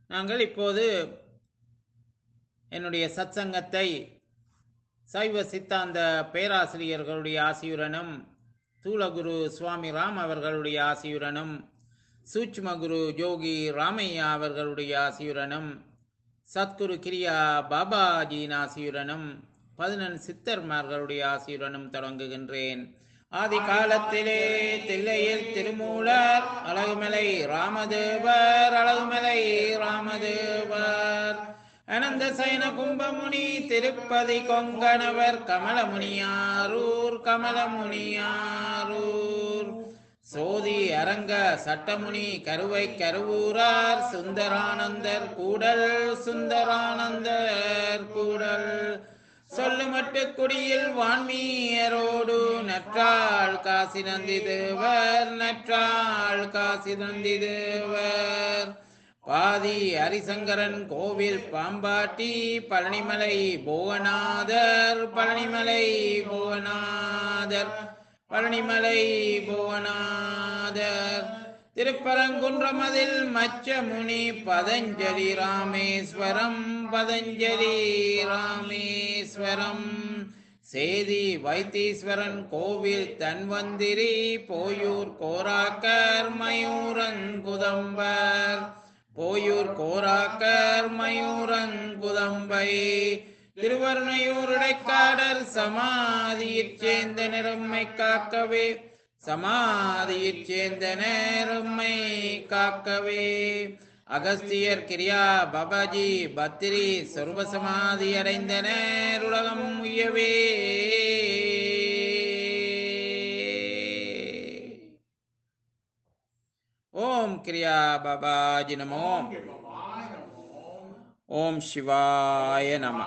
நாங்கள் இப்போது என்னுடைய சத்சங்கத்தை சைவ சித்தாந்த பேராசிரியர்களுடைய ஆசியுடனும் தூலகுரு சுவாமி ராம் அவர்களுடைய ஆசியுடனும் சூட்சுமகுரு ஜோகி ராமையா அவர்களுடைய ஆசியுடனும் சத்குரு கிரியா பாபாஜியின் ஆசியுடனும் பதினெண் சித்தர்மார்களுடைய ஆசியுடனும் தொடங்குகின்றேன் ஆதி காலத்திலே தில்லையில் திருமூலர் அழகுமலை ராமதேவர் அழகுமலை ராமதேவர் அனந்த சயன கும்பமுனி திருப்பதி கொங்கணவர் கமலமுனியாரூர் கமலமுனியாரூர் சோதி அரங்க சட்டமுனி கருவை கருவூரார் சுந்தரானந்தர் கூடல் சுந்தரானந்தர் கூடல் சொல்லுமட்டு குடியில் வான்மீயரோடு நற்றாள் காசி நந்தி தேவர் நற்றாள் காசி நந்தி தேவர் பாதி ஹரிசங்கரன் கோவில் பாம்பாட்டி பழனிமலை புவனாதர் பழனிமலை புவனாதர் பழனிமலை புவனாதர் திருப்பரங்குன்றமதில் மச்சமுனி பதஞ்சலி ராமேஸ்வரம் பதஞ்சலி ராமேஸ்வரம் சேதி வைத்தீஸ்வரன் கோவில் தன்வந்திரி போயூர் கோராக்கர் மயூரங்குதம்பர் போயூர் கோராக்கர் மயூரங்குதம்பை திருவருணையூர் இடைக்காடர் சமாதியிற் சேர்ந்த நிறம்மை காக்கவே சமாதியிற் சேர்ந்த நேரம்மை காக்கவே அகஸ்தியர் கிரியா பாபாஜி பத்திரி சொர்வ சமாதி அடைந்த நேருலகம் உயவே ஓம் கிரியா பாபாஜி நமோ ஓம் சிவாய நம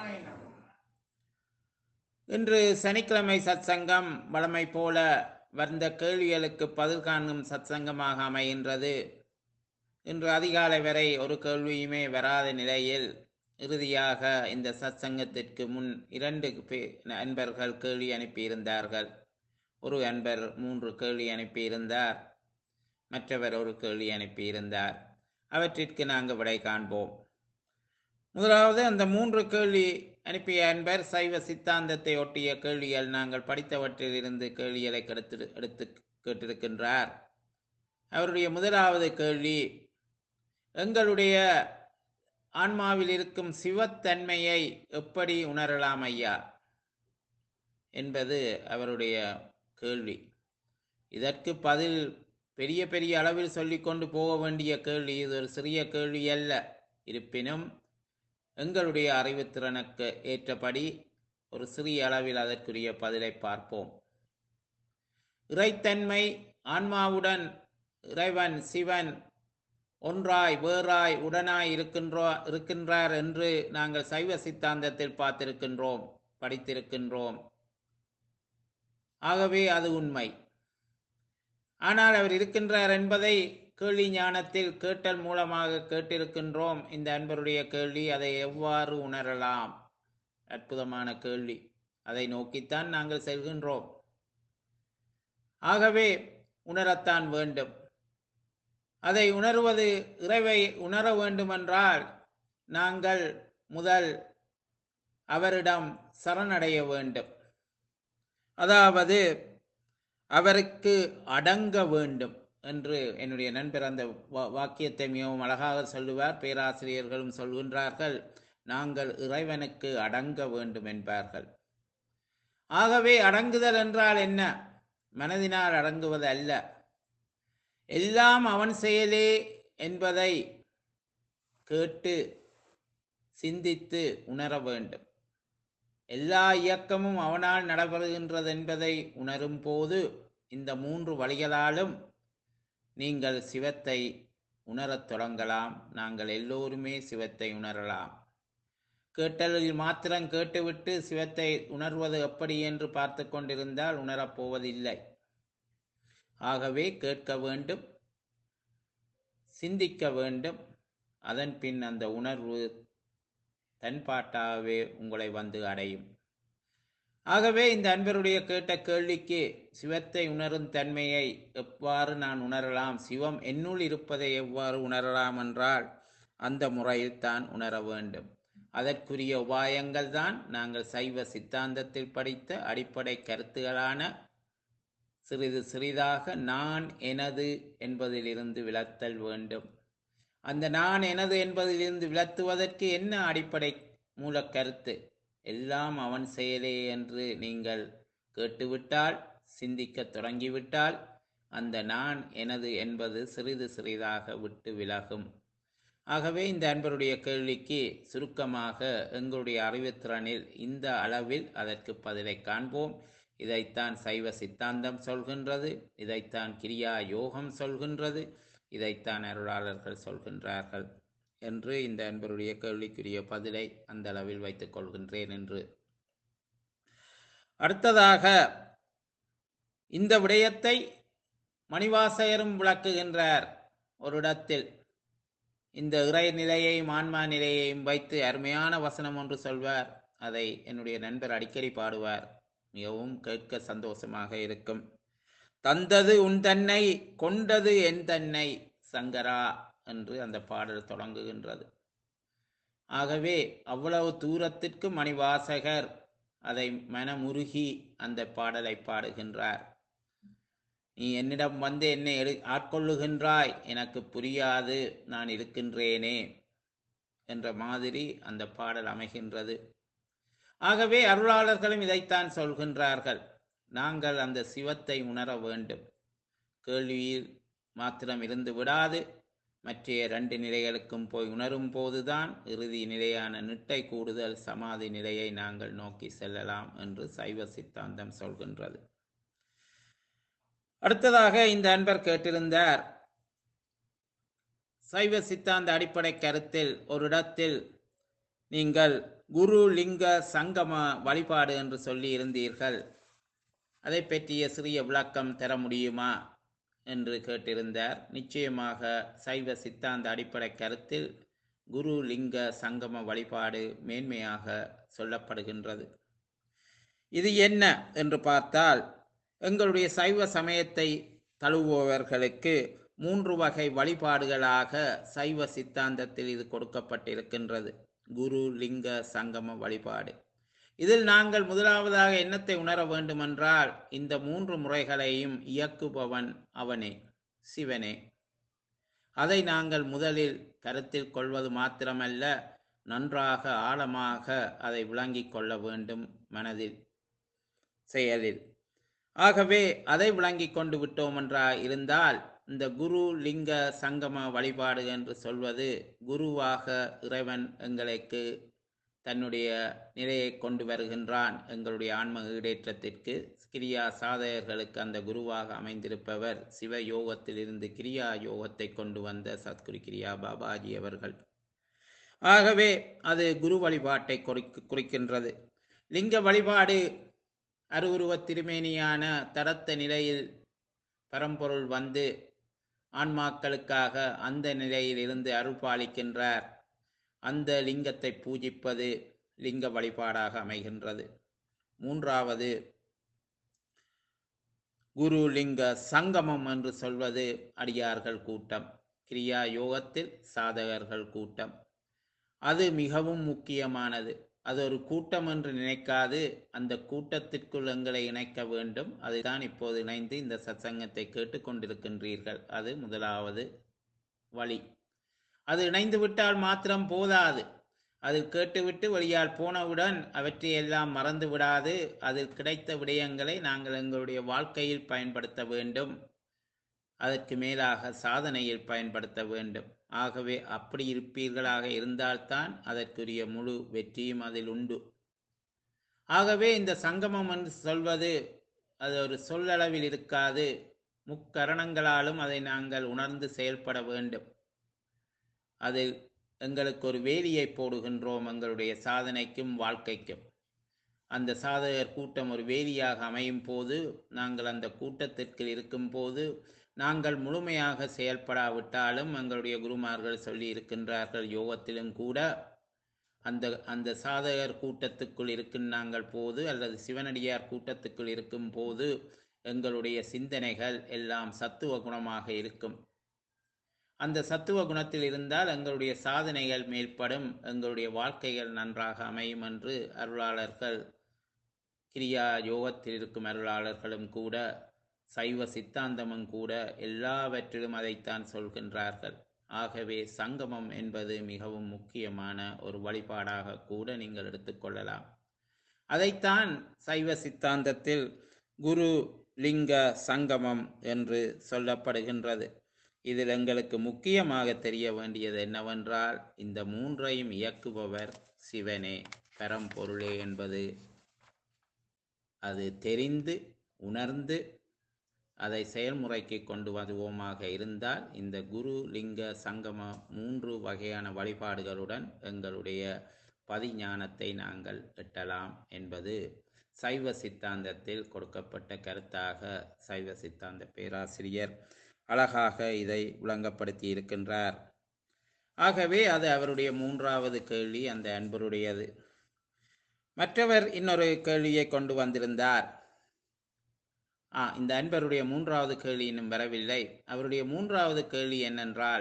இன்று சனிக்கிழமை சத்சங்கம் வழமை போல வந்த கேள்விகளுக்கு பதில் காணும் சத்சங்கமாக அமைகின்றது இன்று அதிகாலை வரை ஒரு கேள்வியுமே வராத நிலையில் இறுதியாக இந்த சத்சங்கத்திற்கு முன் இரண்டு பே- அன்பர்கள் கேள்வி அனுப்பியிருந்தார்கள் ஒரு அன்பர் மூன்று கேள்வி அனுப்பியிருந்தார் மற்றவர் ஒரு கேள்வி அனுப்பியிருந்தார் அவற்றிற்கு நாங்கள் விடை காண்போம் முதலாவது அந்த மூன்று கேள்வி அனுப்பிய அன்பர் சைவ சித்தாந்தத்தை ஒட்டிய கேள்விகள் நாங்கள் படித்தவற்றிலிருந்து கேள்விகளை எடுத்து எடுத்து கேட்டிருக்கின்றார் அவருடைய முதலாவது கேள்வி எங்களுடைய ஆன்மாவில் இருக்கும் சிவத்தன்மையை எப்படி உணரலாம் ஐயா என்பது அவருடைய கேள்வி இதற்கு பதில் பெரிய பெரிய அளவில் சொல்லிக்கொண்டு போக வேண்டிய கேள்வி இது ஒரு சிறிய கேள்வி அல்ல இருப்பினும் எங்களுடைய அறிவுத்திறனுக்கு ஏற்றபடி ஒரு சிறிய அளவில் அதற்குரிய பதிலை பார்ப்போம் இறைத்தன்மை ஆன்மாவுடன் இறைவன் சிவன் ஒன்றாய் வேறாய் உடனாய் இருக்கின்றோ இருக்கின்றார் என்று நாங்கள் சைவ சித்தாந்தத்தில் பார்த்திருக்கின்றோம் படித்திருக்கின்றோம் ஆகவே அது உண்மை ஆனால் அவர் இருக்கின்றார் என்பதை கேள்வி ஞானத்தில் கேட்டல் மூலமாக கேட்டிருக்கின்றோம் இந்த அன்பருடைய கேள்வி அதை எவ்வாறு உணரலாம் அற்புதமான கேள்வி அதை நோக்கித்தான் நாங்கள் செல்கின்றோம் ஆகவே உணரத்தான் வேண்டும் அதை உணர்வது இறைவை உணர வேண்டுமென்றால் நாங்கள் முதல் அவரிடம் சரணடைய வேண்டும் அதாவது அவருக்கு அடங்க வேண்டும் என்று என்னுடைய நண்பர் அந்த வா- வாக்கியத்தை மிகவும் அழகாக சொல்லுவார் பேராசிரியர்களும் சொல்கின்றார்கள் நாங்கள் இறைவனுக்கு அடங்க வேண்டும் என்பார்கள் ஆகவே அடங்குதல் என்றால் என்ன மனதினால் அடங்குவது அல்ல எல்லாம் அவன் செயலே என்பதை கேட்டு சிந்தித்து உணர வேண்டும் எல்லா இயக்கமும் அவனால் நடைபெறுகின்றது என்பதை உணரும் போது இந்த மூன்று வழிகளாலும் நீங்கள் சிவத்தை உணரத் தொடங்கலாம் நாங்கள் எல்லோருமே சிவத்தை உணரலாம் கேட்டலில் மாத்திரம் கேட்டுவிட்டு சிவத்தை உணர்வது எப்படி என்று பார்த்து கொண்டிருந்தால் உணரப்போவதில்லை ஆகவே கேட்க வேண்டும் சிந்திக்க வேண்டும் அதன் பின் அந்த உணர்வு தன்பாட்டாகவே உங்களை வந்து அடையும் ஆகவே இந்த அன்பருடைய கேட்ட கேள்விக்கு சிவத்தை உணரும் தன்மையை எவ்வாறு நான் உணரலாம் சிவம் என்னுள் இருப்பதை எவ்வாறு உணரலாம் என்றால் அந்த முறையில் தான் உணர வேண்டும் அதற்குரிய உபாயங்கள் தான் நாங்கள் சைவ சித்தாந்தத்தில் படித்த அடிப்படை கருத்துகளான சிறிது சிறிதாக நான் எனது என்பதிலிருந்து விலத்தல் வேண்டும் அந்த நான் எனது என்பதிலிருந்து விலத்துவதற்கு என்ன அடிப்படை மூலக்கருத்து எல்லாம் அவன் செயலே என்று நீங்கள் கேட்டுவிட்டால் சிந்திக்கத் தொடங்கிவிட்டால் அந்த நான் எனது என்பது சிறிது சிறிதாக விட்டு விலகும் ஆகவே இந்த அன்பருடைய கேள்விக்கு சுருக்கமாக எங்களுடைய அறிவுத்திறனில் இந்த அளவில் அதற்கு பதிலை காண்போம் இதைத்தான் சைவ சித்தாந்தம் சொல்கின்றது இதைத்தான் கிரியா யோகம் சொல்கின்றது இதைத்தான் அருளாளர்கள் சொல்கின்றார்கள் என்று இந்த அன்பருடைய கேள்விக்குரிய பதிலை அந்த அளவில் வைத்துக் கொள்கின்றேன் என்று அடுத்ததாக இந்த விடயத்தை மணிவாசகரும் விளக்குகின்றார் ஒரு இடத்தில் இந்த இறை நிலையையும் ஆன்மா நிலையையும் வைத்து அருமையான வசனம் ஒன்று சொல்வார் அதை என்னுடைய நண்பர் அடிக்கடி பாடுவார் மிகவும் கேட்க சந்தோஷமாக இருக்கும் தந்தது உன் தன்னை கொண்டது என் தன்னை சங்கரா என்று அந்த பாடல் தொடங்குகின்றது ஆகவே அவ்வளவு தூரத்திற்கு மணிவாசகர் அதை மனமுருகி அந்த பாடலை பாடுகின்றார் நீ என்னிடம் வந்து என்னை எடு ஆட்கொள்ளுகின்றாய் எனக்கு புரியாது நான் இருக்கின்றேனே என்ற மாதிரி அந்த பாடல் அமைகின்றது ஆகவே அருளாளர்களும் இதைத்தான் சொல்கின்றார்கள் நாங்கள் அந்த சிவத்தை உணர வேண்டும் கேள்வியில் மாத்திரம் இருந்து விடாது மற்ற இரண்டு நிலைகளுக்கும் போய் உணரும் போதுதான் இறுதி நிலையான நிட்டை கூடுதல் சமாதி நிலையை நாங்கள் நோக்கி செல்லலாம் என்று சைவ சித்தாந்தம் சொல்கின்றது அடுத்ததாக இந்த அன்பர் கேட்டிருந்தார் சைவ சித்தாந்த அடிப்படை கருத்தில் ஒரு இடத்தில் நீங்கள் குரு லிங்க சங்கம வழிபாடு என்று சொல்லி இருந்தீர்கள் அதை பற்றிய சிறிய விளக்கம் தர முடியுமா என்று கேட்டிருந்தார் நிச்சயமாக சைவ சித்தாந்த அடிப்படை கருத்தில் குரு லிங்க சங்கம வழிபாடு மேன்மையாக சொல்லப்படுகின்றது இது என்ன என்று பார்த்தால் எங்களுடைய சைவ சமயத்தை தழுவுபவர்களுக்கு மூன்று வகை வழிபாடுகளாக சைவ சித்தாந்தத்தில் இது கொடுக்கப்பட்டிருக்கின்றது குரு லிங்க சங்கம வழிபாடு இதில் நாங்கள் முதலாவதாக என்னத்தை உணர வேண்டுமென்றால் இந்த மூன்று முறைகளையும் இயக்குபவன் அவனே சிவனே அதை நாங்கள் முதலில் கருத்தில் கொள்வது மாத்திரமல்ல நன்றாக ஆழமாக அதை விளங்கிக் கொள்ள வேண்டும் மனதில் செயலில் ஆகவே அதை விளங்கிக் கொண்டு விட்டோம் என்றா இருந்தால் இந்த குரு லிங்க சங்கம வழிபாடு என்று சொல்வது குருவாக இறைவன் எங்களுக்கு தன்னுடைய நிலையை கொண்டு வருகின்றான் எங்களுடைய ஆன்ம ஈடேற்றத்திற்கு கிரியா சாதகர்களுக்கு அந்த குருவாக அமைந்திருப்பவர் சிவ யோகத்தில் இருந்து கிரியா யோகத்தை கொண்டு வந்த சத்குரு கிரியா பாபாஜி அவர்கள் ஆகவே அது குரு வழிபாட்டை குறிக்கு குறிக்கின்றது லிங்க வழிபாடு அருவுருவத் திருமேனியான தரத்த நிலையில் பரம்பொருள் வந்து ஆன்மாக்களுக்காக அந்த நிலையில் இருந்து அருள் பாலிக்கின்றார் அந்த லிங்கத்தை பூஜிப்பது லிங்க வழிபாடாக அமைகின்றது மூன்றாவது குரு லிங்க சங்கமம் என்று சொல்வது அடியார்கள் கூட்டம் கிரியா யோகத்தில் சாதகர்கள் கூட்டம் அது மிகவும் முக்கியமானது அது ஒரு கூட்டம் என்று நினைக்காது அந்த கூட்டத்திற்குள் எங்களை இணைக்க வேண்டும் அதுதான் இப்போது இணைந்து இந்த சத்சங்கத்தை கேட்டுக்கொண்டிருக்கின்றீர்கள் அது முதலாவது வழி அது இணைந்து விட்டால் மாத்திரம் போதாது அது கேட்டுவிட்டு வழியால் போனவுடன் அவற்றை எல்லாம் மறந்து விடாது அதில் கிடைத்த விடயங்களை நாங்கள் எங்களுடைய வாழ்க்கையில் பயன்படுத்த வேண்டும் அதற்கு மேலாக சாதனையில் பயன்படுத்த வேண்டும் ஆகவே அப்படி இருப்பீர்களாக இருந்தால்தான் அதற்குரிய முழு வெற்றியும் அதில் உண்டு ஆகவே இந்த சங்கமம் என்று சொல்வது அது ஒரு சொல்லளவில் இருக்காது முக்கரணங்களாலும் அதை நாங்கள் உணர்ந்து செயல்பட வேண்டும் அதில் எங்களுக்கு ஒரு வேலியை போடுகின்றோம் எங்களுடைய சாதனைக்கும் வாழ்க்கைக்கும் அந்த சாதகர் கூட்டம் ஒரு வேலியாக அமையும் போது நாங்கள் அந்த கூட்டத்திற்கு இருக்கும் போது நாங்கள் முழுமையாக செயல்படாவிட்டாலும் எங்களுடைய குருமார்கள் சொல்லி இருக்கின்றார்கள் யோகத்திலும் கூட அந்த அந்த சாதகர் கூட்டத்துக்குள் இருக்கும் நாங்கள் போது அல்லது சிவனடியார் கூட்டத்துக்குள் இருக்கும் போது எங்களுடைய சிந்தனைகள் எல்லாம் சத்துவ குணமாக இருக்கும் அந்த சத்துவ குணத்தில் இருந்தால் எங்களுடைய சாதனைகள் மேற்படும் எங்களுடைய வாழ்க்கைகள் நன்றாக அமையும் என்று அருளாளர்கள் கிரியா யோகத்தில் இருக்கும் அருளாளர்களும் கூட சைவ சித்தாந்தமும் கூட எல்லாவற்றிலும் அதைத்தான் சொல்கின்றார்கள் ஆகவே சங்கமம் என்பது மிகவும் முக்கியமான ஒரு வழிபாடாக கூட நீங்கள் எடுத்துக்கொள்ளலாம் அதைத்தான் சைவ சித்தாந்தத்தில் குரு லிங்க சங்கமம் என்று சொல்லப்படுகின்றது இதில் எங்களுக்கு முக்கியமாக தெரிய வேண்டியது என்னவென்றால் இந்த மூன்றையும் இயக்குபவர் சிவனே பரம்பொருளே என்பது அது தெரிந்து உணர்ந்து அதை செயல்முறைக்கு கொண்டு வருவோமாக இருந்தால் இந்த குரு லிங்க சங்கம மூன்று வகையான வழிபாடுகளுடன் எங்களுடைய பதிஞானத்தை நாங்கள் எட்டலாம் என்பது சைவ சித்தாந்தத்தில் கொடுக்கப்பட்ட கருத்தாக சைவ சித்தாந்த பேராசிரியர் அழகாக இதை விளங்கப்படுத்தி இருக்கின்றார் ஆகவே அது அவருடைய மூன்றாவது கேள்வி அந்த அன்பருடையது மற்றவர் இன்னொரு கேள்வியை கொண்டு வந்திருந்தார் ஆ இந்த அன்பருடைய மூன்றாவது கேள்வி இன்னும் வரவில்லை அவருடைய மூன்றாவது கேள்வி என்னென்றால்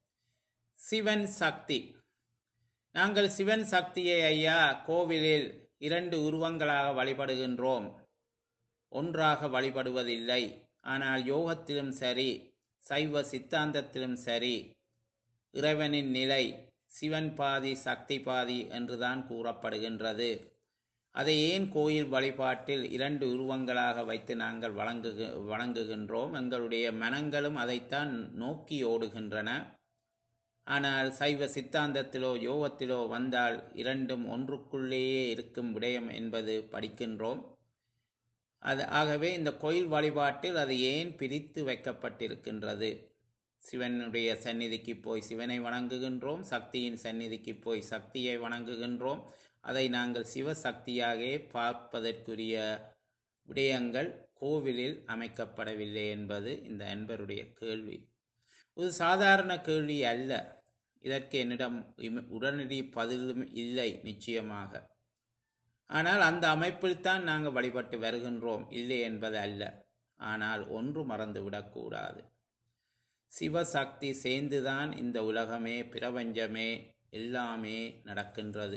சிவன் சக்தி நாங்கள் சிவன் சக்தியை ஐயா கோவிலில் இரண்டு உருவங்களாக வழிபடுகின்றோம் ஒன்றாக வழிபடுவதில்லை ஆனால் யோகத்திலும் சரி சைவ சித்தாந்தத்திலும் சரி இறைவனின் நிலை சிவன் பாதி சக்தி பாதி என்றுதான் கூறப்படுகின்றது அதை ஏன் கோயில் வழிபாட்டில் இரண்டு உருவங்களாக வைத்து நாங்கள் வழங்குக வணங்குகின்றோம் எங்களுடைய மனங்களும் அதைத்தான் நோக்கி ஓடுகின்றன ஆனால் சைவ சித்தாந்தத்திலோ யோகத்திலோ வந்தால் இரண்டும் ஒன்றுக்குள்ளேயே இருக்கும் விடயம் என்பது படிக்கின்றோம் அது ஆகவே இந்த கோயில் வழிபாட்டில் அது ஏன் பிரித்து வைக்கப்பட்டிருக்கின்றது சிவனுடைய சந்நிதிக்கு போய் சிவனை வணங்குகின்றோம் சக்தியின் சந்நிதிக்கு போய் சக்தியை வணங்குகின்றோம் அதை நாங்கள் சிவசக்தியாக பார்ப்பதற்குரிய விடயங்கள் கோவிலில் அமைக்கப்படவில்லை என்பது இந்த அன்பருடைய கேள்வி ஒரு சாதாரண கேள்வி அல்ல இதற்கு என்னிடம் இம- உடனடி பதிலும் இல்லை நிச்சயமாக ஆனால் அந்த அமைப்பில் தான் நாங்கள் வழிபட்டு வருகின்றோம் இல்லை என்பது அல்ல ஆனால் ஒன்று மறந்து விடக்கூடாது சிவசக்தி சேர்ந்துதான் இந்த உலகமே பிரபஞ்சமே எல்லாமே நடக்கின்றது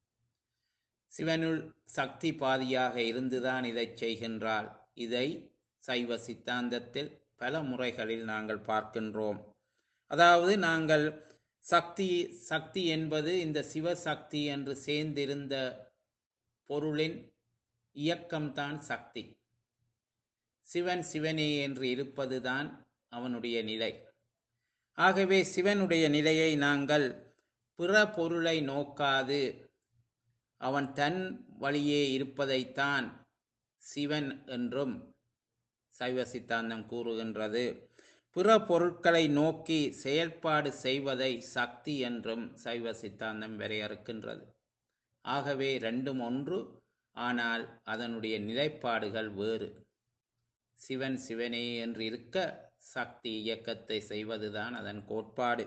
சிவனுள் சக்தி பாதியாக இருந்துதான் இதை செய்கின்றாள் இதை சைவ சித்தாந்தத்தில் பல முறைகளில் நாங்கள் பார்க்கின்றோம் அதாவது நாங்கள் சக்தி சக்தி என்பது இந்த சிவசக்தி என்று சேர்ந்திருந்த பொருளின் இயக்கம்தான் சக்தி சிவன் சிவனே என்று இருப்பதுதான் அவனுடைய நிலை ஆகவே சிவனுடைய நிலையை நாங்கள் பிற பொருளை நோக்காது அவன் தன் வழியே இருப்பதைத்தான் சிவன் என்றும் சைவ சித்தாந்தம் கூறுகின்றது பிற பொருட்களை நோக்கி செயல்பாடு செய்வதை சக்தி என்றும் சைவ சித்தாந்தம் வரையறுக்கின்றது ஆகவே ரெண்டும் ஒன்று ஆனால் அதனுடைய நிலைப்பாடுகள் வேறு சிவன் சிவனே என்று இருக்க சக்தி இயக்கத்தை செய்வதுதான் அதன் கோட்பாடு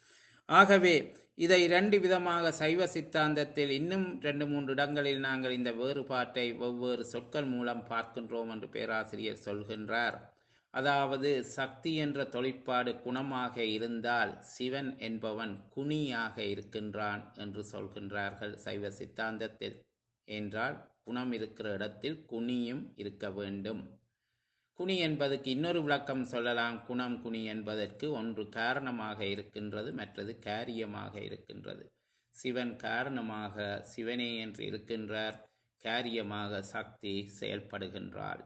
ஆகவே இதை இரண்டு விதமாக சைவ சித்தாந்தத்தில் இன்னும் ரெண்டு மூன்று இடங்களில் நாங்கள் இந்த வேறுபாட்டை வெவ்வேறு சொற்கள் மூலம் பார்க்கின்றோம் என்று பேராசிரியர் சொல்கின்றார் அதாவது சக்தி என்ற தொழிற்பாடு குணமாக இருந்தால் சிவன் என்பவன் குணியாக இருக்கின்றான் என்று சொல்கின்றார்கள் சைவ சித்தாந்தத்தில் என்றால் குணம் இருக்கிற இடத்தில் குனியும் இருக்க வேண்டும் குனி என்பதற்கு இன்னொரு விளக்கம் சொல்லலாம் குணம் குனி என்பதற்கு ஒன்று காரணமாக இருக்கின்றது மற்றது காரியமாக இருக்கின்றது சிவன் காரணமாக சிவனே என்று இருக்கின்றார் காரியமாக சக்தி செயல்படுகின்றாள்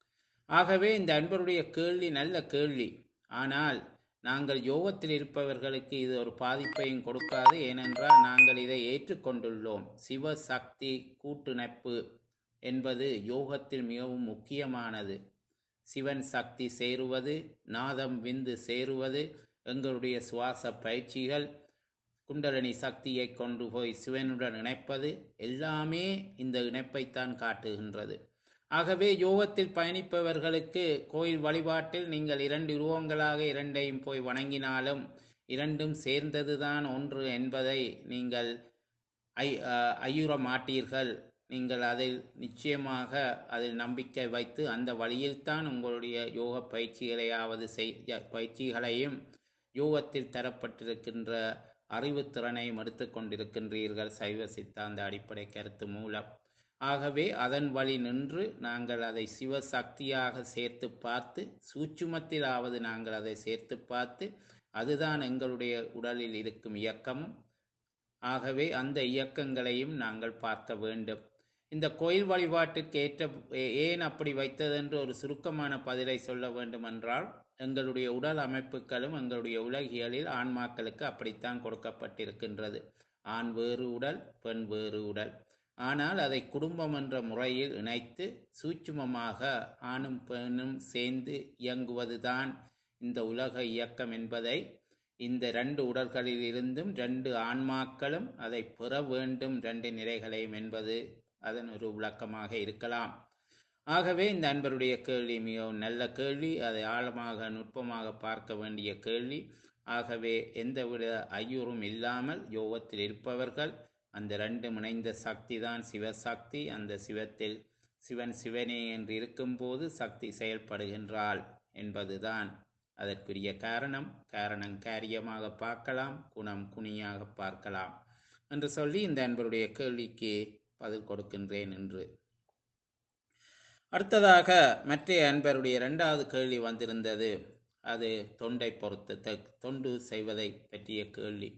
ஆகவே இந்த அன்பருடைய கேள்வி நல்ல கேள்வி ஆனால் நாங்கள் யோகத்தில் இருப்பவர்களுக்கு இது ஒரு பாதிப்பையும் கொடுக்காது ஏனென்றால் நாங்கள் இதை ஏற்றுக்கொண்டுள்ளோம் சிவ சக்தி கூட்டிணைப்பு என்பது யோகத்தில் மிகவும் முக்கியமானது சிவன் சக்தி சேருவது நாதம் விந்து சேருவது எங்களுடைய சுவாச பயிற்சிகள் குண்டலினி சக்தியை கொண்டு போய் சிவனுடன் இணைப்பது எல்லாமே இந்த இணைப்பைத்தான் காட்டுகின்றது ஆகவே யோகத்தில் பயணிப்பவர்களுக்கு கோயில் வழிபாட்டில் நீங்கள் இரண்டு உருவங்களாக இரண்டையும் போய் வணங்கினாலும் இரண்டும் சேர்ந்ததுதான் ஒன்று என்பதை நீங்கள் ஐ அஹ், ஐயுற மாட்டீர்கள் நீங்கள் அதில் நிச்சயமாக அதில் நம்பிக்கை வைத்து அந்த வழியில்தான் உங்களுடைய யோக பயிற்சிகளையாவது செய் பயிற்சிகளையும் யோகத்தில் தரப்பட்டிருக்கின்ற அறிவுத்திறனையும் எடுத்துக்கொண்டிருக்கின்றீர்கள் சைவ சித்தாந்த அடிப்படை கருத்து மூலம் ஆகவே அதன் வழி நின்று நாங்கள் அதை சிவசக்தியாக சேர்த்து பார்த்து சூட்சுமத்திலாவது நாங்கள் அதை சேர்த்து பார்த்து அதுதான் எங்களுடைய உடலில் இருக்கும் இயக்கமும் ஆகவே அந்த இயக்கங்களையும் நாங்கள் பார்க்க வேண்டும் இந்த கோயில் வழிபாட்டுக்கு ஏற்ற ஏ- ஏன் அப்படி வைத்ததென்று ஒரு சுருக்கமான பதிலை சொல்ல வேண்டுமென்றால் எங்களுடைய உடல் அமைப்புகளும் எங்களுடைய உலகியலில் ஆன்மாக்களுக்கு அப்படித்தான் கொடுக்கப்பட்டிருக்கின்றது ஆண் வேறு உடல் பெண் வேறு உடல் ஆனால் அதை குடும்பம் என்ற முறையில் இணைத்து சூட்சுமமாக ஆணும் பெண்ணும் சேர்ந்து இயங்குவதுதான் இந்த உலக இயக்கம் என்பதை இந்த ரெண்டு உடல்களில் இருந்தும் ரெண்டு ஆன்மாக்களும் அதை பெற வேண்டும் ரெண்டு நிலைகளையும் என்பது அதன் ஒரு விளக்கமாக இருக்கலாம் ஆகவே இந்த அன்பருடைய கேள்வி மிகவும் நல்ல கேள்வி அதை ஆழமாக நுட்பமாக பார்க்க வேண்டிய கேள்வி ஆகவே எந்தவித ஐயூறும் இல்லாமல் யோகத்தில் இருப்பவர்கள் அந்த ரெண்டு இணைந்த சக்தி தான் சிவசக்தி அந்த சிவத்தில் சிவன் சிவனே என்று இருக்கும்போது சக்தி செயல்படுகின்றாள் என்பதுதான் அதற்குரிய காரணம் காரணம் காரியமாக பார்க்கலாம் குணம் குணியாக பார்க்கலாம் என்று சொல்லி இந்த அன்பருடைய கேள்விக்கு பதில் கொடுக்கின்றேன் என்று அடுத்ததாக மற்ற அன்பருடைய இரண்டாவது கேள்வி வந்திருந்தது அது தொண்டை பொறுத்து த- தொண்டு செய்வதை பற்றிய கேள்வி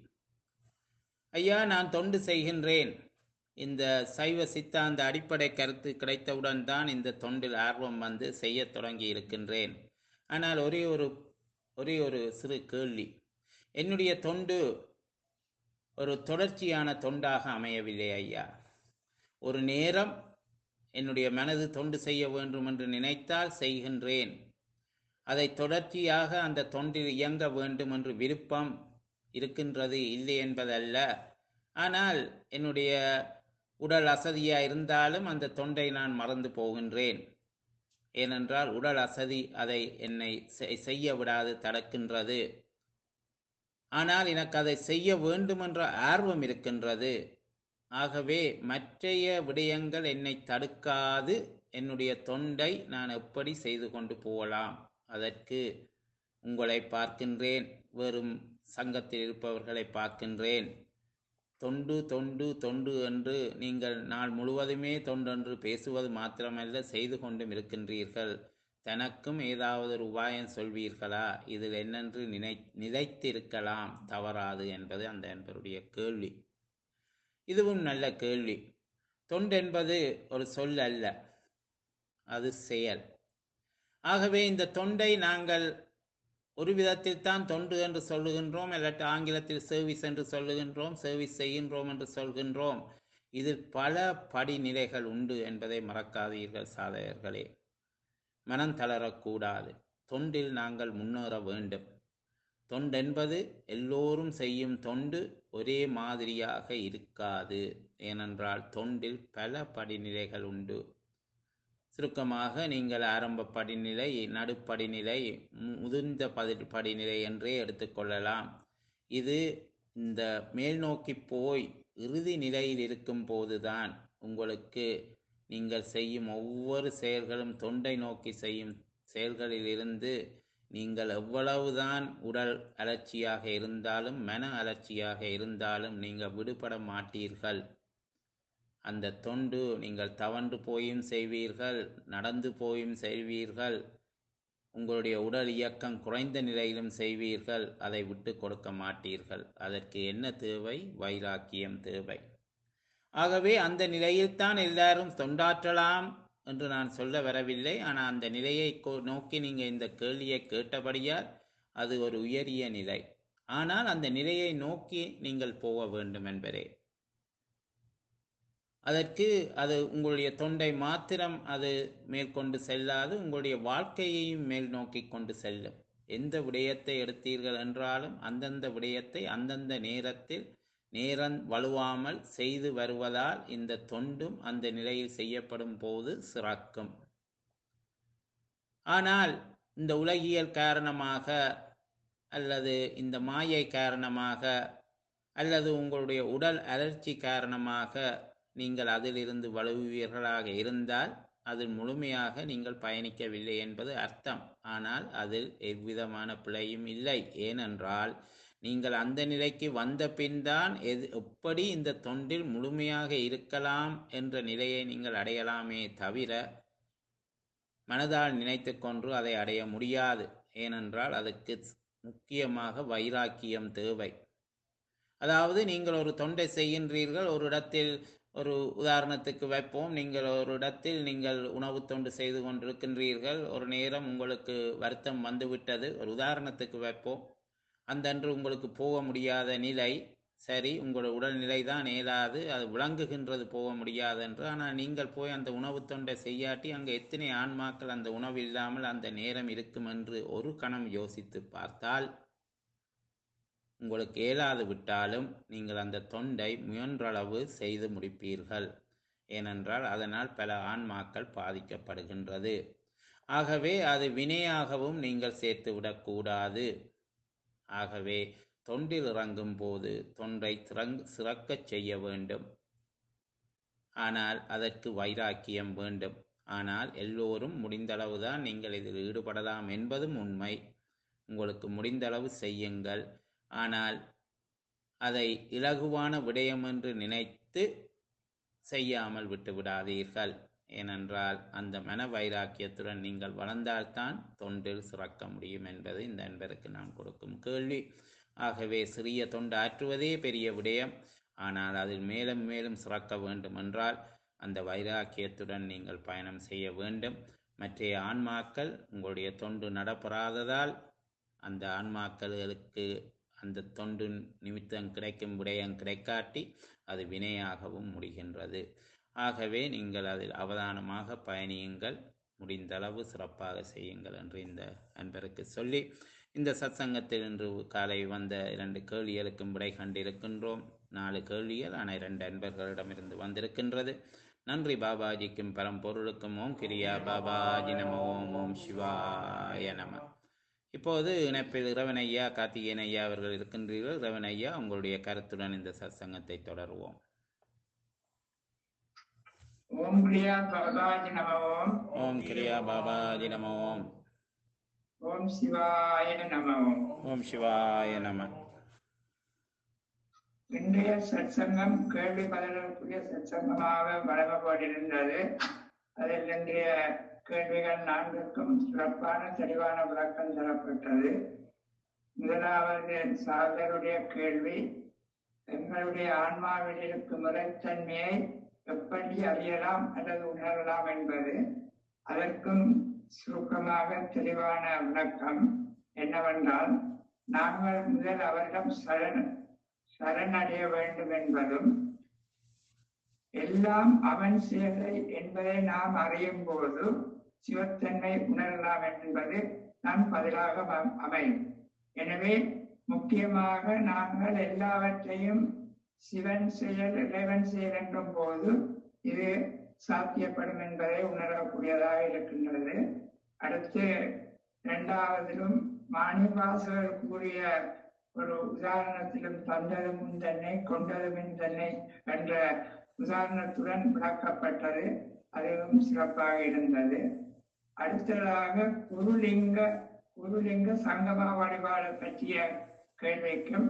ஐயா நான் தொண்டு செய்கின்றேன் இந்த சைவ சித்தாந்த அடிப்படை கருத்து கிடைத்தவுடன் தான் இந்த தொண்டில் ஆர்வம் வந்து செய்யத் தொடங்கி இருக்கின்றேன் ஆனால் ஒரே ஒரு ஒரே ஒரு சிறு கேள்வி என்னுடைய தொண்டு ஒரு தொடர்ச்சியான தொண்டாக அமையவில்லை ஐயா ஒரு நேரம் என்னுடைய மனது தொண்டு செய்ய வேண்டும் என்று நினைத்தால் செய்கின்றேன் அதை தொடர்ச்சியாக அந்த தொண்டில் இயங்க வேண்டும் என்று விருப்பம் இருக்கின்றது இல்லை என்பதல்ல ஆனால் என்னுடைய உடல் அசதியா இருந்தாலும் அந்த தொண்டை நான் மறந்து போகின்றேன் ஏனென்றால் உடல் அசதி அதை என்னை செ- செய்ய விடாது தடுக்கின்றது ஆனால் எனக்கு அதை செய்ய வேண்டும் என்ற ஆர்வம் இருக்கின்றது ஆகவே மற்றைய விடயங்கள் என்னை தடுக்காது என்னுடைய தொண்டை நான் எப்படி செய்து கொண்டு போகலாம் அதற்கு உங்களை பார்க்கின்றேன் வெறும் சங்கத்தில் இருப்பவர்களை பார்க்கின்றேன் தொண்டு தொண்டு தொண்டு என்று நீங்கள் நாள் முழுவதுமே தொண்டென்று பேசுவது மாத்திரமல்ல செய்து கொண்டும் இருக்கின்றீர்கள் தனக்கும் ஏதாவது ஒரு உபாயம் சொல்வீர்களா இதில் என்னென்று நினை நிலைத்திருக்கலாம் தவறாது என்பது அந்த என்பருடைய கேள்வி இதுவும் நல்ல கேள்வி தொண்டு என்பது ஒரு சொல் அல்ல அது செயல் ஆகவே இந்த தொண்டை நாங்கள் ஒரு விதத்தில் தான் தொண்டு என்று சொல்லுகின்றோம் இல்லாட்டி ஆங்கிலத்தில் சர்வீஸ் என்று சொல்லுகின்றோம் சர்வீஸ் செய்கின்றோம் என்று சொல்கின்றோம் இதில் பல படிநிலைகள் உண்டு என்பதை மறக்காதீர்கள் சாதகர்களே மனம் தளரக்கூடாது தொண்டில் நாங்கள் முன்னேற வேண்டும் தொண்டென்பது எல்லோரும் செய்யும் தொண்டு ஒரே மாதிரியாக இருக்காது ஏனென்றால் தொண்டில் பல படிநிலைகள் உண்டு சுருக்கமாக நீங்கள் ஆரம்ப படிநிலை நடுப்படிநிலை மு- முதிர்ந்த பதி படிநிலை என்றே எடுத்துக்கொள்ளலாம் இது இந்த மேல் நோக்கி போய் இறுதி நிலையில் இருக்கும் போதுதான் உங்களுக்கு நீங்கள் செய்யும் ஒவ்வொரு செயல்களும் தொண்டை நோக்கி செய்யும் செயல்களிலிருந்து நீங்கள் எவ்வளவுதான் உடல் அலட்சியாக இருந்தாலும் மன அலட்சியாக இருந்தாலும் நீங்கள் விடுபட மாட்டீர்கள் அந்த தொண்டு நீங்கள் தவண்டு போயும் செய்வீர்கள் நடந்து போயும் செய்வீர்கள் உங்களுடைய உடல் இயக்கம் குறைந்த நிலையிலும் செய்வீர்கள் அதை விட்டு கொடுக்க மாட்டீர்கள் அதற்கு என்ன தேவை வைராக்கியம் தேவை ஆகவே அந்த நிலையில்தான் எல்லாரும் தொண்டாற்றலாம் என்று நான் சொல்ல வரவில்லை ஆனால் அந்த நிலையை கொ- நோக்கி நீங்க இந்த கேள்வியை கேட்டபடியால் அது ஒரு உயரிய நிலை ஆனால் அந்த நிலையை நோக்கி நீங்கள் போக வேண்டும் என்பதே அதற்கு அது உங்களுடைய தொண்டை மாத்திரம் அது மேற்கொண்டு செல்லாது உங்களுடைய வாழ்க்கையையும் மேல் நோக்கி கொண்டு செல்லும் எந்த விடயத்தை எடுத்தீர்கள் என்றாலும் அந்தந்த விடயத்தை அந்தந்த நேரத்தில் நேரம் வலுவாமல் செய்து வருவதால் இந்த தொண்டும் அந்த நிலையில் செய்யப்படும் போது சிறக்கும் ஆனால் இந்த உலகியல் காரணமாக அல்லது இந்த மாயை காரணமாக அல்லது உங்களுடைய உடல் அலர்ச்சி காரணமாக நீங்கள் அதிலிருந்து வலுவீர்களாக இருந்தால் அதில் முழுமையாக நீங்கள் பயணிக்கவில்லை என்பது அர்த்தம் ஆனால் அதில் எவ்விதமான பிழையும் இல்லை ஏனென்றால் நீங்கள் அந்த நிலைக்கு வந்த பின்தான் எது எப்படி இந்த தொண்டில் முழுமையாக இருக்கலாம் என்ற நிலையை நீங்கள் அடையலாமே தவிர மனதால் நினைத்து கொண்டு அதை அடைய முடியாது ஏனென்றால் அதுக்கு முக்கியமாக வைராக்கியம் தேவை அதாவது நீங்கள் ஒரு தொண்டை செய்கின்றீர்கள் ஒரு இடத்தில் ஒரு உதாரணத்துக்கு வைப்போம் நீங்கள் ஒரு இடத்தில் நீங்கள் உணவு தொண்டு செய்து கொண்டிருக்கின்றீர்கள் ஒரு நேரம் உங்களுக்கு வருத்தம் வந்துவிட்டது ஒரு உதாரணத்துக்கு வைப்போம் அந்தன்று உங்களுக்கு போக முடியாத நிலை சரி உங்களோட உடல்நிலை தான் இயலாது அது விளங்குகின்றது போக முடியாது என்று ஆனால் நீங்கள் போய் அந்த உணவு தொண்டை செய்யாட்டி அங்கே எத்தனை ஆன்மாக்கள் அந்த உணவு இல்லாமல் அந்த நேரம் இருக்கும் என்று ஒரு கணம் யோசித்து பார்த்தால் உங்களுக்கு இயலாது விட்டாலும் நீங்கள் அந்த தொண்டை முயன்றளவு செய்து முடிப்பீர்கள் ஏனென்றால் அதனால் பல ஆன்மாக்கள் பாதிக்கப்படுகின்றது ஆகவே அது வினையாகவும் நீங்கள் சேர்த்து விடக்கூடாது ஆகவே தொண்டில் இறங்கும் போது தொண்டை திறங் சிறக்கச் செய்ய வேண்டும் ஆனால் அதற்கு வைராக்கியம் வேண்டும் ஆனால் எல்லோரும் முடிந்தளவுதான் நீங்கள் இதில் ஈடுபடலாம் என்பதும் உண்மை உங்களுக்கு முடிந்தளவு செய்யுங்கள் ஆனால் அதை இலகுவான விடயம் என்று நினைத்து செய்யாமல் விட்டு விடாதீர்கள் ஏனென்றால் அந்த மன வைராக்கியத்துடன் நீங்கள் வளர்ந்தால்தான் தொண்டில் சிறக்க முடியும் என்பது இந்த அன்பருக்கு நான் கொடுக்கும் கேள்வி ஆகவே சிறிய தொண்டு ஆற்றுவதே பெரிய விடயம் ஆனால் அதில் மேலும் மேலும் சிறக்க வேண்டும் என்றால் அந்த வைராக்கியத்துடன் நீங்கள் பயணம் செய்ய வேண்டும் மற்ற ஆன்மாக்கள் உங்களுடைய தொண்டு நடப்பெறாததால் அந்த ஆன்மாக்களுக்கு அந்த தொண்டு நிமித்தம் கிடைக்கும் விடயம் கிடைக்காட்டி அது வினையாகவும் முடிகின்றது ஆகவே நீங்கள் அதில் அவதானமாக பயணியுங்கள் முடிந்தளவு சிறப்பாக செய்யுங்கள் என்று இந்த அன்பருக்கு சொல்லி இந்த சத்சங்கத்தில் இன்று காலை வந்த இரண்டு கேள்விகளுக்கும் விடை கண்டிருக்கின்றோம் நாலு கேள்விகள் ஆனால் இரண்டு அன்பர்களிடமிருந்து வந்திருக்கின்றது நன்றி பாபாஜிக்கும் பரம்பொருளுக்கும் ஓம் கிரியா பாபாஜி நம ஓம் ஓம் சிவாய நம இப்போது இணைப்பில் இரவன் ஐயா கார்த்திகேயன் ஐயா அவர்கள் இருக்கின்றீர்கள் இரவன் ஐயா உங்களுடைய கருத்துடன் இந்த சத்சங்கத்தை தொடருவோம் ஓம் பிரியா பாபாஜி நம ஓம் ஓம் கிரியா பாபாஜி நம ஓம் ஓம் சிவாய நம ஓம் ஓம் சிவாய நம இன்றைய சத்சங்கம் கேள்வி பதிலுக்குரிய சத்சங்கமாக வழங்கப்பட்டிருந்தது அதில் இன்றைய கேள்விகள் நான்கிற்கும் சிறப்பான தெளிவான விளக்கம் தரப்பட்டது முதலாவது சாகருடைய கேள்வி எங்களுடைய ஆன்மாவில் இருக்கும் இறைத்தன்மையை எப்படி அறியலாம் அல்லது உணரலாம் என்பது அதற்கும் சுருக்கமாக தெளிவான விளக்கம் என்னவென்றால் நாங்கள் முதல் அவரிடம் சரண் சரணடைய வேண்டும் என்பதும் எல்லாம் அவன் சேவை என்பதை நாம் அறியும் போது சிவத்தன்மை உணரலாம் என்பது நம் பதிலாக அம- அமையும் எனவே முக்கியமாக நாங்கள் எல்லாவற்றையும் சிவன் செயல் இறைவன் செயல் என்றும் போது இது சாத்தியப்படும் என்பதை உணரக்கூடியதாக இருக்கின்றது அடுத்து இரண்டாவதிலும் மாணிவாசகர் கூறிய ஒரு உதாரணத்திலும் தந்ததும் தன்னை கொண்டதும் தன்னை என்ற உதாரணத்துடன் விளக்கப்பட்டது அதுவும் சிறப்பாக இருந்தது அடுத்ததாக குருலிங்க குருலிங்க சங்கம வழிபாடு பற்றிய கேள்விக்கும்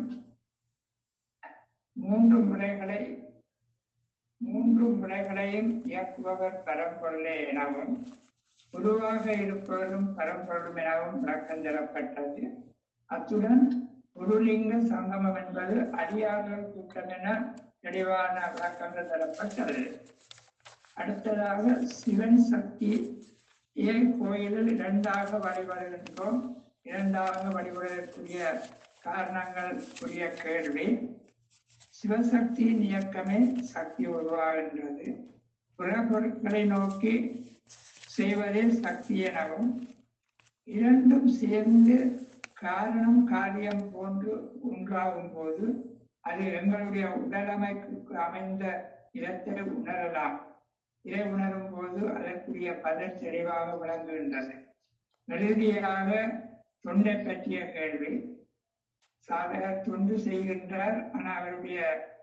மூன்று முறைகளை மூன்று முறைகளையும் இயக்குபவர் பரம்பொருளே எனவும் குருவாக இருப்பவரும் பரம்பொருளும் எனவும் விளக்கம் தரப்பட்டது அத்துடன் குருலிங்க சங்கமம் என்பது அடியார்கள் கூட்டம் என தெளிவான விளக்கங்கள் தரப்பட்டது அடுத்ததாக சிவன் சக்தி ஏன் கோயிலில் இரண்டாக வழிபடுகின்றோம் இரண்டாக வழிபடுவதற்குரிய காரணங்கள் உரிய கேள்வி சிவசக்தியின் இயக்கமே சக்தி உருவாகின்றது புறப்பொருட்களை நோக்கி செய்வதே சக்தி எனவும் இரண்டும் சேர்ந்து காரணம் காரியம் போன்று ஒன்றாகும் போது அது எங்களுடைய உடலமைப்புக்கு அமைந்த இடத்தை உணரலாம் இதை உணரும் போது அதற்குரிய பதில் தெளிவாக விளங்குகின்றது இறுதியாக தொண்டை பற்றிய கேள்வி சாதகர் தொண்டு செய்கின்றார் ஆனால் அவருடைய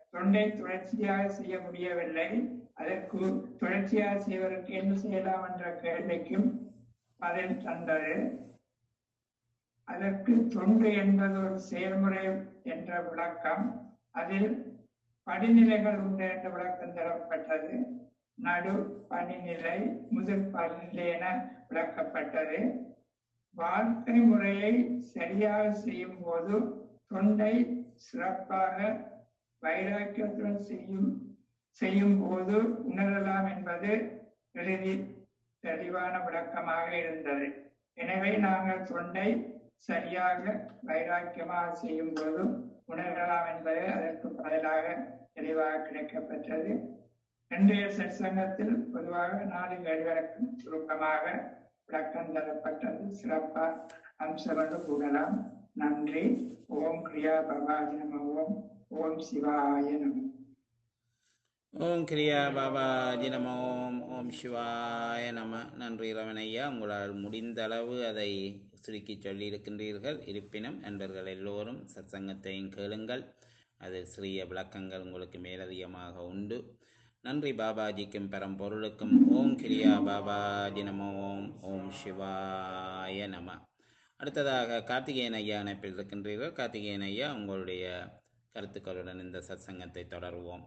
தொண்டை தொடர்ச்சியாக செய்ய முடியவில்லை அதற்கு தொடர்ச்சியாக செய்வதற்கு என்ன செய்யலாம் என்ற கேள்விக்கும் பதில் தந்தது அதற்கு தொண்டு என்பது ஒரு செயல்முறை என்ற விளக்கம் அதில் படிநிலைகள் உண்டு என்ற விளக்கம் தரப்பட்டது நடு படிநிலை முதல் படிநிலை என விளக்கப்பட்டது வாழ்க்கை முறையை சரியாக செய்யும் போது தொண்டை சிறப்பாக வைராக்கியத்துடன் செய்யும் செய்யும் போது உணரலாம் என்பது எழுதி தெளிவான விளக்கமாக இருந்தது எனவே நாங்கள் தொண்டை சரியாக வைராக்கியமாக செய்யும் போது உணரலாம் என்பது அதற்கு பதிலாக தெளிவாக கிடைக்கப்பெற்றது இன்றைய சற்சங்கத்தில் பொதுவாக நாலு கேள்விகளுக்கு சுருக்கமாக விளக்கம் தரப்பட்டது சிறப்பாக அம்சம் என்று கூறலாம் நன்றி ஓம் கிரியா பவாஜி நம ஓம் ஓம் சிவாய நம ஓம் கிரியா பாபாஜி நம ஓம் ஓம் சிவாய நம நன்றி ரமணையா உங்களால் முடிந்த அளவு அதை சுருக்கி சொல்லியிருக்கின்றீர்கள் இருப்பினும் நண்பர்கள் எல்லோரும் சத்சங்கத்தையும் கேளுங்கள் அதில் சிறிய விளக்கங்கள் உங்களுக்கு மேலதிகமாக உண்டு நன்றி பாபாஜிக்கும் பரம்பொருளுக்கும் ஓம் கிரியா பாபாஜி நம ஓம் ஓம் சிவாய நம அடுத்ததாக கார்த்திகேயன் ஐயா இணைப்பில் இருக்கின்றீர்கள் கார்த்திகேயன் ஐயா உங்களுடைய கருத்துக்களுடன் இந்த சத்சங்கத்தை தொடருவோம்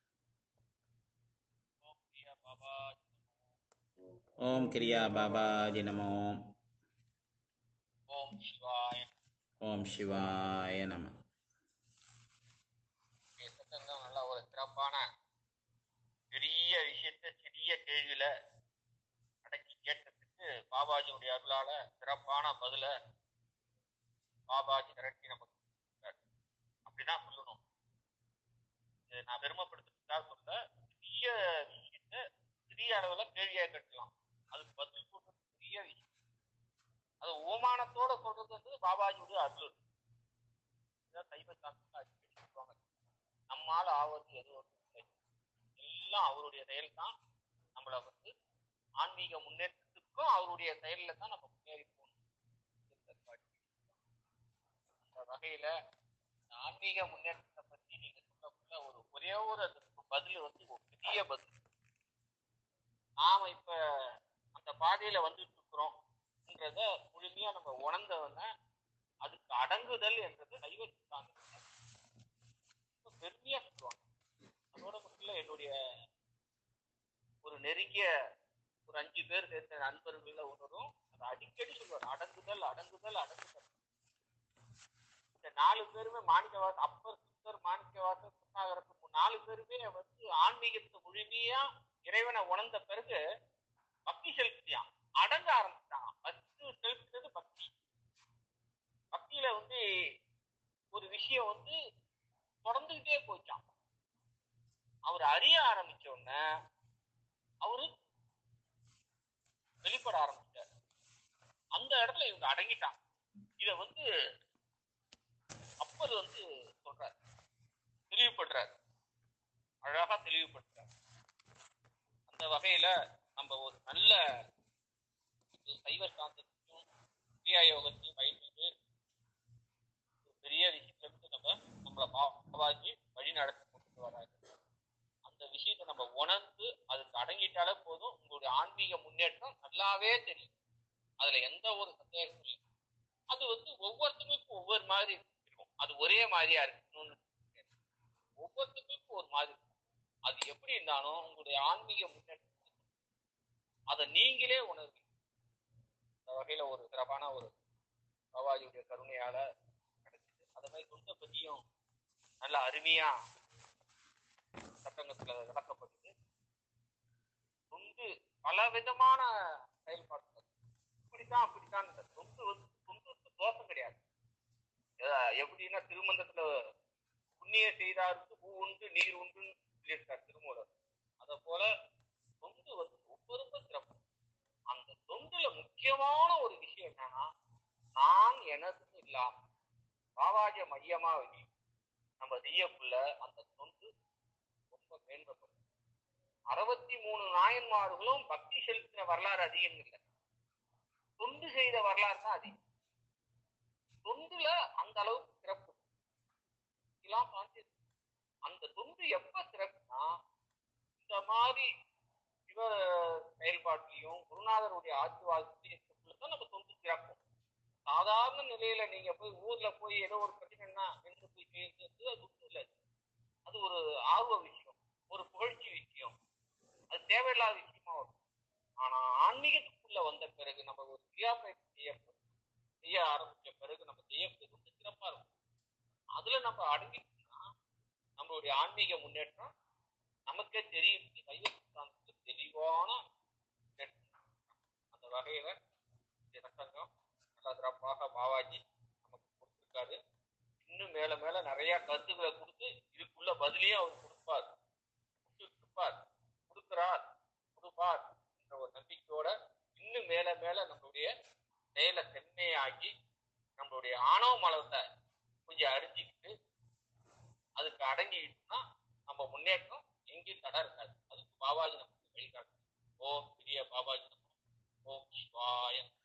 ஓம் கிரியா பாபாஜி நம ஓம் ஓம் சிவாய ஓம் சிவாய நம சத்தங்கம் நல்ல ஒரு சிறப்பான பெரிய விஷயத்த சிறிய கேள்வியில அடக்கி கேட்டதுக்கு பாபாஜியுடைய அருளால சிறப்பான பதில பாபாஜி திரட்டி நமக்கு கொடுத்தார். அப்படிதான் சொல்லணும் இது நான் பெருமைப்படுத்துறதுக்காக சொல்ல பெரிய விஷயத்த சிறிய அளவுல கேள்வியா கட்டலாம் அதுக்கு பதில் சொல்றது பெரிய விஷயம் அது ஓமானத்தோட சொல்றது வந்து பாபாஜியுடைய அருள் இதான் சைவ சாஸ்திரத்துல அடிக்கடி சொல்லுவாங்க நம்மால் ஆவது எது ஒன்றும் இல்லை எல்லாம் அவருடைய செயல் தான் நம்மளை வந்து ஆன்மீக முன்னேற்றத்துக்கும் அவருடைய செயல்ல தான் நம்ம முன்னேறி போகணும் அந்த வகையில இந்த ஆன்மீக முன்னேற்றத்தை பத்தி நீங்க சொல்லக்குள்ள ஒரு ஒரே ஒரு அதுக்கு பதில் வந்து ஒரு பெரிய பதில் நாம இப்ப அந்த பாதையில வந்துட்டு இருக்கிறோம்ன்றத முழுமையா நம்ம உணர்ந்தவன அதுக்கு அடங்குதல் என்றது சைவ சித்தாந்தத்துல ரொம்ப பெருமையா சொல்லுவாங்க அதோட மட்டும் இல்ல என்னுடைய ஒரு நெருங்கிய ஒரு அஞ்சு பேர் சேர்ந்த நண்பர்கள்ல ஒருவரும் அதை அடிக்கடி சொல்லுவார் அடங்குதல் அடங்குதல் அடங்குதல் இந்த நாலு பேருமே மாணிக்கவாச அப்பர் சித்தர் மாணிக்கவாசர் சுண்ணாகரத்து நாலு பேருமே வந்து ஆன்மீகத்தை முழுமையா இறைவனை உணர்ந்த பிறகு பக்தி செலுத்தியான் அடங்க ஆரம்பிச்சான் ஃபர்ஸ்ட் செலுத்துறது பக்தி பக்தியில வந்து ஒரு விஷயம் வந்து தொடர்ந்துகிட்டே போச்சான் அவர் அறிய ஆரம்பிச்ச உடனே அவரு வெளிப்பட ஆரம்பிச்சார் அந்த இடத்துல இவங்க அடங்கிட்டான் இத வந்து அப்பர் வந்து சொல்றார் தெளிவுபடுறார் அழகா தெளிவுபடுறார் அந்த வகையில நம்ம ஒரு நல்ல சைவ சாந்தத்தையும் கிரியா யோகத்தையும் பயிற்சிட்டு ஒரு பெரிய விஷயத்துல இருந்து நம்ம நம்மளை பாபாஜி வழி நடத்தி கொண்டு வராரு அந்த விஷயத்தை நம்ம உணர்ந்து அதுக்கு அடங்கிட்டாலே போதும் உங்களுடைய ஆன்மீக முன்னேற்றம் நல்லாவே தெரியும் அதுல எந்த ஒரு சந்தேகமும் இல்லை அது வந்து ஒவ்வொருத்தருக்கும் ஒவ்வொரு மாதிரி இருக்கும் அது ஒரே மாதிரியா இருக்கணும்னு கிடையாது. ஒவ்வொருத்தருக்கும் ஒரு மாதிரி இருக்கும் அது எப்படி இருந்தாலும் உங்களுடைய ஆன்மீக முன்னேற்றம் அதை நீங்களே உணர்வீங்க அந்த வகையில ஒரு சிறப்பான ஒரு பாபாஜியுடைய கருணையால கிடைச்சது அதே மாதிரி துண்டை பத்தியும் நல்ல அருமையா சட்டங்கத்துல விளக்கப்பட்டது துண்டு பல விதமான செயல்பாடுகள் இப்படித்தான் அப்படித்தான் இல்லை. துண்டு வந்து துண்டு தோஷம் கிடையாது எதா- எப்படின்னா திருமந்தத்துல புண்ணிய செய்தாருக்கு பூ உண்டு நீர் உண்டுன்னு சொல்லியிருக்கார் திருமூலர் அத போல தொண்டு வந்து ஒவ்வொருக்கும் சிறப்பு அந்த தொண்டுல முக்கியமான ஒரு விஷயம் என்னன்னா நான் எனதுன்னு இல்லாம பாவாஜிய மையமா வச்சு நம்ம செய்யக்குள்ள அந்த தொண்டு ரொம்ப மேன்மைப்படும் அறுபத்தி மூணு நாயன்மார்களும் பக்தி செலுத்தின வரலாறு அதிகம் இல்லை தொண்டு செய்த வரலாறு தான் அதிகம் தொண்டுல அந்த அளவுக்கு சிறப்பு இதெல்லாம் பார்த்து அந்த தொண்டு எப்ப சிறப்புனா இந்த மாதிரி சிவ செயல்பாட்டிலையும் குருநாதருடைய ஆசீர்வாதத்திலையும் தான் நம்ம தொண்டு சிறக்கும் சாதாரண நிலையில நீங்க போய் ஊர்ல போய் ஏதோ ஒரு பிரச்சனைன்னா நின்று போய் பேசுறது அது ஒன்றும் இல்லை அது ஒரு ஆர்வ விஷயம் ஒரு புகழ்ச்சி விஷயம் அது தேவையில்லாத விஷயமா வரும் ஆனா ஆன்மீகத்துக்குள்ள வந்த பிறகு நம்ம ஒரு கிரியாபயத்தை செய்ய செய்ய ஆரம்பிச்ச பிறகு நம்ம செய்யறது வந்து சிறப்பா இருக்கும் அதுல நம்ம அடங்கிட்டோம்னா நம்மளுடைய ஆன்மீக முன்னேற்றம் நமக்கே தெரியும் சைவ சித்தாந்தத்துக்கு தெளிவான முன்னேற்றம். அந்த வகையில இந்த ரசங்கம் நல்ல சிறப்பாக பாவாஜி நமக்கு கொடுத்திருக்காரு இன்னும் மேல மேல நிறைய கருத்துக்களை கொடுத்து இதுக்குள்ள பதிலையும் அவர் கொடுப்பார் கொடுத்துட்டு இருப்பார் கொடுக்கிறார் கொடுப்பார் என்ற ஒரு நம்பிக்கையோட இன்னும் மேல மேல நம்மளுடைய செயலை செம்மையாக்கி நம்மளுடைய ஆணவ மலத்தை கொஞ்சம் அறிஞ்சிக்கிட்டு அதுக்கு அடங்கிக்கிட்டோம்னா நம்ம முன்னேற்றம் எங்கேயும் தடை இருக்காது அதுக்கு பாபாஜி நமக்கு வழிகாட்டு ஓம் பெரிய பாபாஜி நமோ ஓம் சிவாய நமோ.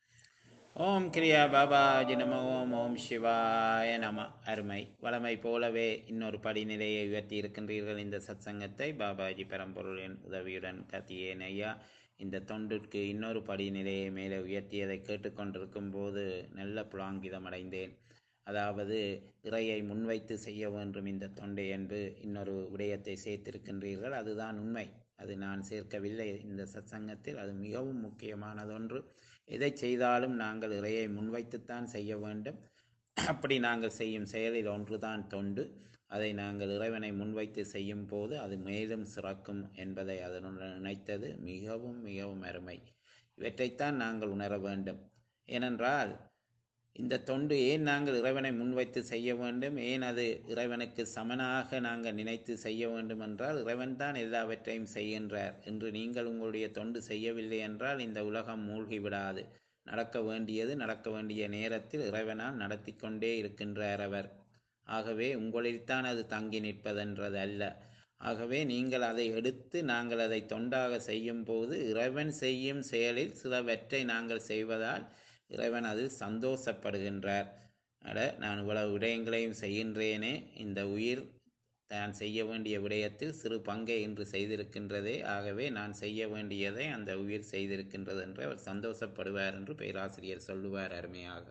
ஓம் கிரியா பாபாஜி நம ஓம் ஓம் சிவாய நம அருமை வளமை போலவே இன்னொரு படிநிலையை உயர்த்தி இருக்கின்றீர்கள் இந்த சத்சங்கத்தை பாபாஜி பரம்பொருளின் உதவியுடன் கத்தியேன் ஐயா இந்த தொண்டிற்கு இன்னொரு படிநிலையை மேலே உயர்த்தியதை கேட்டுக்கொண்டிருக்கும் போது நல்ல புலாங்கிதம் அடைந்தேன் அதாவது இறையை முன்வைத்து செய்ய வேண்டும் இந்த தொண்டை என்று இன்னொரு விடயத்தை சேர்த்திருக்கின்றீர்கள் அதுதான் உண்மை அது நான் சேர்க்கவில்லை இந்த சத்சங்கத்தில் அது மிகவும் முக்கியமானதொன்று எதை செய்தாலும் நாங்கள் இறையை முன்வைத்துத்தான் செய்ய வேண்டும் அப்படி நாங்கள் செய்யும் செயலில் ஒன்றுதான் தொண்டு அதை நாங்கள் இறைவனை முன்வைத்து செய்யும் போது அது மேலும் சிறக்கும் என்பதை அதனுடன் இணைத்தது மிகவும் மிகவும் அருமை இவற்றைத்தான் நாங்கள் உணர வேண்டும் ஏனென்றால் இந்த தொண்டு ஏன் நாங்கள் இறைவனை முன்வைத்து செய்ய வேண்டும் ஏன் அது இறைவனுக்கு சமனாக நாங்கள் நினைத்து செய்ய வேண்டும் என்றால் இறைவன் தான் எல்லாவற்றையும் செய்கின்றார் என்று நீங்கள் உங்களுடைய தொண்டு செய்யவில்லை என்றால் இந்த உலகம் மூழ்கி விடாது நடக்க வேண்டியது நடக்க வேண்டிய நேரத்தில் இறைவனால் நடத்தி கொண்டே இருக்கின்றார் அவர் ஆகவே உங்களில்தான் அது தங்கி நிற்பதென்றது அல்ல ஆகவே நீங்கள் அதை எடுத்து நாங்கள் அதை தொண்டாக செய்யும் போது இறைவன் செய்யும் செயலில் சிலவற்றை நாங்கள் செய்வதால் இறைவன் அதில் சந்தோஷப்படுகின்றார் அட நான் இவ்வளவு விடயங்களையும் செய்கின்றேனே இந்த உயிர் தான் செய்ய வேண்டிய விடயத்தில் சிறு பங்கை இன்று செய்திருக்கின்றதே ஆகவே நான் செய்ய வேண்டியதை அந்த உயிர் செய்திருக்கின்றது என்று அவர் சந்தோஷப்படுவார் என்று பேராசிரியர் சொல்லுவார் அருமையாக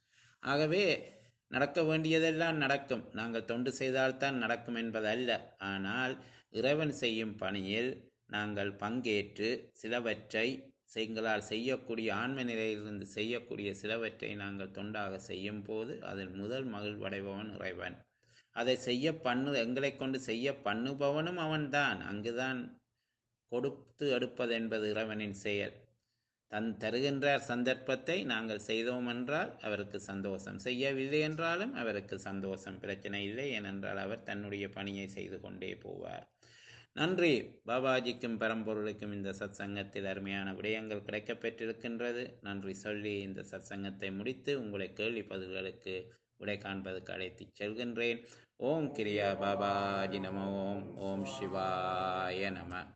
ஆகவே நடக்க வேண்டியதெல்லாம் நடக்கும் நாங்கள் தொண்டு செய்தால்தான் நடக்கும் என்பதல்ல ஆனால் இறைவன் செய்யும் பணியில் நாங்கள் பங்கேற்று சிலவற்றை எங்களால் செய்யக்கூடிய ஆன்ம நிலையிலிருந்து செய்யக்கூடிய சிலவற்றை நாங்கள் தொண்டாக செய்யும் போது அதில் முதல் மகிழ்வடைபவன் இறைவன் அதை செய்ய பண்ணு எங்களை கொண்டு செய்ய பண்ணுபவனும் அவன்தான் அங்குதான் கொடுத்து எடுப்பது என்பது இறைவனின் செயல் தன் தருகின்றார் சந்தர்ப்பத்தை நாங்கள் செய்தோம் என்றால் அவருக்கு சந்தோஷம் செய்யவில்லை என்றாலும் அவருக்கு சந்தோஷம் பிரச்சனை இல்லை ஏனென்றால் அவர் தன்னுடைய பணியை செய்து கொண்டே போவார் நன்றி பாபாஜிக்கும் பரம்பொருளுக்கும் இந்த சத் சங்கத்தில் அருமையான விடயங்கள் கிடைக்கப்பெற்றிருக்கின்றது நன்றி சொல்லி இந்த சத் சங்கத்தை முடித்து உங்களை கேள்வி பதில்களுக்கு விடை காண்பதற்கு அழைத்துச் செல்கின்றேன் ஓம் கிரியா பாபாஜி நம ஓம் ஓம் சிவாய நம